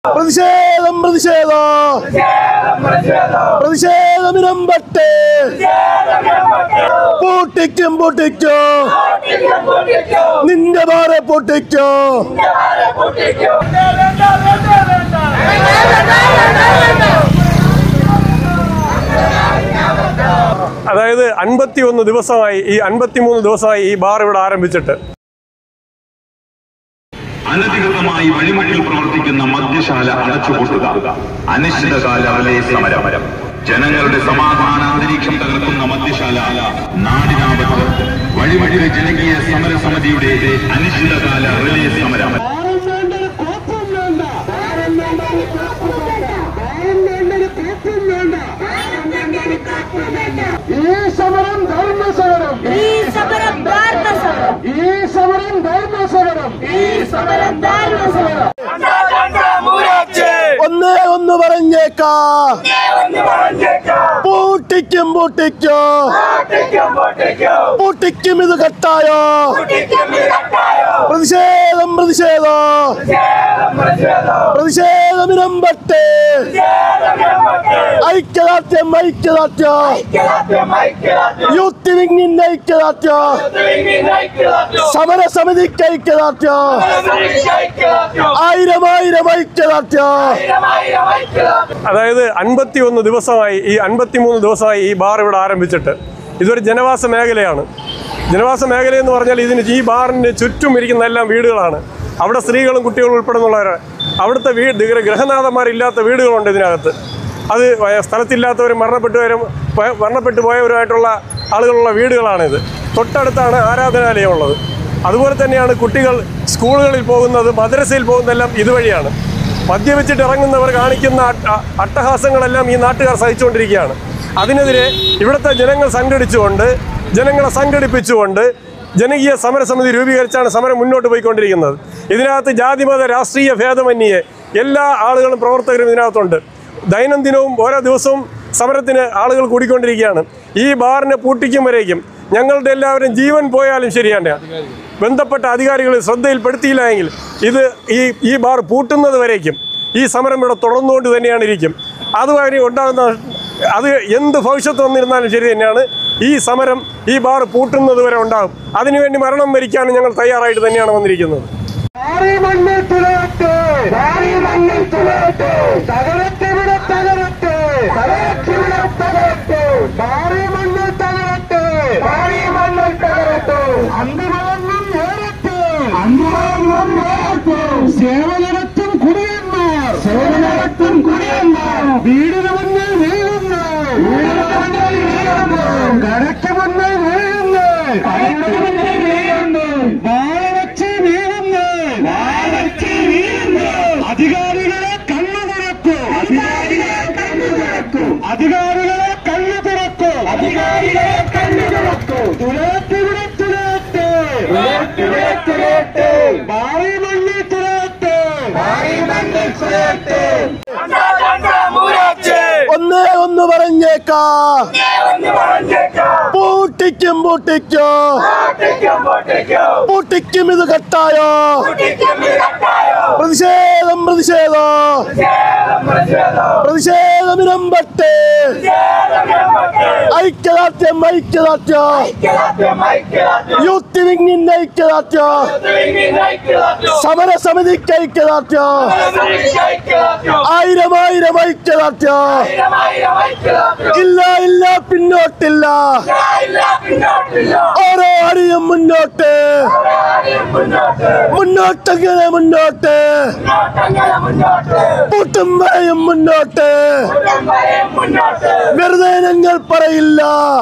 പ്രതിഷേധം പ്രതിഷേധം പ്രതിഷേധമിനം പട്ടേ പൂട്ടിക്കും പൂട്ടിക്കും നിന്റെ ബാറെ പൊട്ടിക്കും അതായത് അൻപത്തി ഒന്ന് ദിവസമായി ഈ അൻപത്തിമൂന്ന് ദിവസമായി ഈ ബാർ ഇവിടെ ആരംഭിച്ചിട്ട് അനധികൃതമായി വഴിമുട്ടിൽ പ്രവർത്തിക്കുന്ന മദ്യശാല അടച്ചുപൂട്ടുക അനിശ്ചിതകാല റിലേ സമരം ജനങ്ങളുടെ സമാധാന അന്തരീക്ഷം തകർക്കുന്ന മദ്യശാല നാടിനാപത്ത് വഴിമുട്ടിലെ ജനകീയ സമരസമിതിയുടെ അനിശ്ചിതകാല റിലേ സമരം ഈ സമരം ധർമ്മ സമരം ഈ സമരം ധാർമ്മ സമരം ഈ സമരം ധർമ്മ സമരം ഈ സമരം ധാർമ്മ സമരം ഒന്നേ ഒന്ന് പറഞ്ഞേക്കാ പൂട്ടിക്കും പൂട്ടിക്കും പൂട്ടിക്കും ഇത് കട്ടായോ പ്രതിഷേധം പ്രതിഷേധം പ്രതിഷേധമിനം പട്ടേ ഐക്യദാർഢ്യം ഐക്യദാർഢ്യം യൂത്ത് വിങ്ങിന്റെ ഐക്യദാർഢ്യം സമരസമിതിക്ക് ഐക്യദാർഢ്യം ആയിരം ആയിരം ഐക്യദാർഢ്യം അതായത് അൻപത്തി ഒന്ന് ദിവസമായി ഈ അൻപത്തിമൂന്ന് ദിവസമായി ഈ ബാർ ഇവിടെ ആരംഭിച്ചിട്ട് ഇതൊരു ജനവാസ മേഖലയാണ് ജനവാസ മേഖല എന്ന് പറഞ്ഞാൽ ഇതിന് ഈ ബാറിന് ചുറ്റും ഇരിക്കുന്ന എല്ലാം വീടുകളാണ് അവിടെ സ്ത്രീകളും കുട്ടികളും ഉൾപ്പെടുന്നുള്ളവർ അവിടുത്തെ വീട് ഗ്രഹനാഥന്മാരില്ലാത്ത വീടുകളുണ്ട് ഇതിനകത്ത് അത് വയ- സ്ഥലത്തില്ലാത്തവരും മരണപ്പെട്ടവരും പ- മരണപ്പെട്ടു പോയവരുമായിട്ടുള്ള ആളുകളുള്ള വീടുകളാണിത് തൊട്ടടുത്താണ് ആരാധനാലയമുള്ളത് അതുപോലെ തന്നെയാണ് കുട്ടികൾ സ്കൂളുകളിൽ പോകുന്നത് മദ്രസയിൽ പോകുന്നതെല്ലാം ഇതുവഴിയാണ് മദ്യപിച്ചിട്ട് ഇറങ്ങുന്നവർ കാണിക്കുന്ന അട്ട- അ- അട്ടഹാസങ്ങളെല്ലാം ഈ നാട്ടുകാർ സഹിച്ചുകൊണ്ടിരിക്കുകയാണ് അതിനെതിരെ ഇവിടുത്തെ ജനങ്ങൾ സംഘടിച്ചുകൊണ്ട് ജനങ്ങളെ സംഘടിപ്പിച്ചുകൊണ്ട് ജനകീയ സമരസമിതി രൂപീകരിച്ചാണ് സമരം മുന്നോട്ട് പോയിക്കൊണ്ടിരിക്കുന്നത് ഇതിനകത്ത് ജാതിമത രാഷ്ട്രീയ ഭേദമന്യേ എല്ലാ ആളുകളും പ്രവർത്തകരും ഇതിനകത്തുണ്ട് ദൈനംദിനവും ഓരോ ദിവസവും സമരത്തിന് ആളുകൾ കൂടിക്കൊണ്ടിരിക്കുകയാണ് ഈ ബാറിനെ പൂട്ടിക്കും വരേക്കും ഞങ്ങളുടെ എല്ലാവരും ജീവൻ പോയാലും ശരിയാണ് ബന്ധപ്പെട്ട അധികാരികൾ ശ്രദ്ധയിൽപ്പെടുത്തിയില്ല എങ്കിൽ ഇത് ഈ ഈ ബാർ പൂട്ടുന്നത് വരേക്കും ഈ സമരം ഇവിടെ തുടർന്നുകൊണ്ട് തന്നെയാണ് ഇരിക്കും അതുവരെ ഉണ്ടാകുന്ന അത് എന്ത് ഭവിഷ്യത്ത് വന്നിരുന്നാലും ശരി തന്നെയാണ് ഈ സമരം ഈ ബാർ പൂട്ടുന്നത് വരെ ഉണ്ടാകും അതിനുവേണ്ടി മരണം വരിക്കാനും ഞങ്ങൾ തയ്യാറായിട്ട് തന്നെയാണ് വന്നിരിക്കുന്നത് ഭാരി മണ്ണിൽ തുലയട്ടെ ഭാരി മണ്ണിൽ തുലയട്ടെ തകരത്തിവിടെ തകരട്ടെ തകരത്തിവിടെ തകരട്ടെ ഭാരി മണ്ണിൽ തകരട്ടെ ഭാരി മണ്ണിൽ തകരട്ടെ അന്തിമൊന്നും നേരട്ടെ അന്തിമൊന്നും നേരട്ടെ സേവനത്തും കുടിയന്മാർ സേവനത്തും കുടിയന്മാർ വീടിന് മുന്നിൽ വീഴുന്നു വീടിന് മുന്നിൽ വീഴുന്നു കരയ്ക്ക് മുന്നിൽ വീഴുന്നു കരയ്ക്ക് മുന്നിൽ വീഴുന്നു വാഴവച്ച് വീഴുന്നു വാഴവച്ച് വീഴുന്നു അധികാരികളെ കണ്ണു തുറക്കൂ അധികാരികളെ കണ്ണു തുറക്കൂ അധികാരികളെ കണ്ണു തുറക്കൂ അധികാരികളെ കണ്ണു തുറക്കൂ തുലയത്തിവിടെ തുലയട്ടെ തുലയത്തിവിടെ തുലയട്ടെ ഭാവി മണ്ണിൽ തുലയട്ടെ ഭാവി മണ്ണിൽ തുലയട്ടെ ഒന്നേ ഒന്ന് പറഞ്ഞേക്കാ പൂട്ടിക്കും പൂട്ടിക്കും പൂട്ടിക്കും ഇത് കട്ടായോ പ്രതിഷേധം പ്രതിഷേധം പ്രതിഷേധമിനം പട്ടേ ഐക്യദാർഢ്യം ഐക്യദാർഢ്യം യൂത്ത് വിങ്ങിന്റെ ഐക്യദാർഢ്യം സമരസമിതിക്ക് ഐക്യദാർഢ്യം ആയിരം ആയിരം ഐക്യദാർഢ്യം ഇല്ല ഇല്ല പിന്നോട്ടില്ല ഓരോ അടിയും മുന്നോട്ട് മുന്നോട്ടങ്ങനെ മുന്നോട്ട് പൂട്ടും വരെയും മുന്നോട്ട് വെറുതെ ഞങ്ങൾ പറയില്ല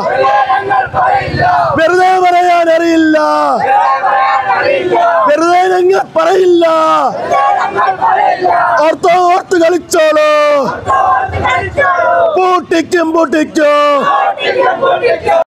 വെറുതെ പറയാൻ അറിയില്ല വെറുതെ ഞങ്ങൾ പറയില്ല ഓർത്തോ ഓർത്ത് കളിച്ചോളൂ പൂട്ടിക്കും പൂട്ടിക്കും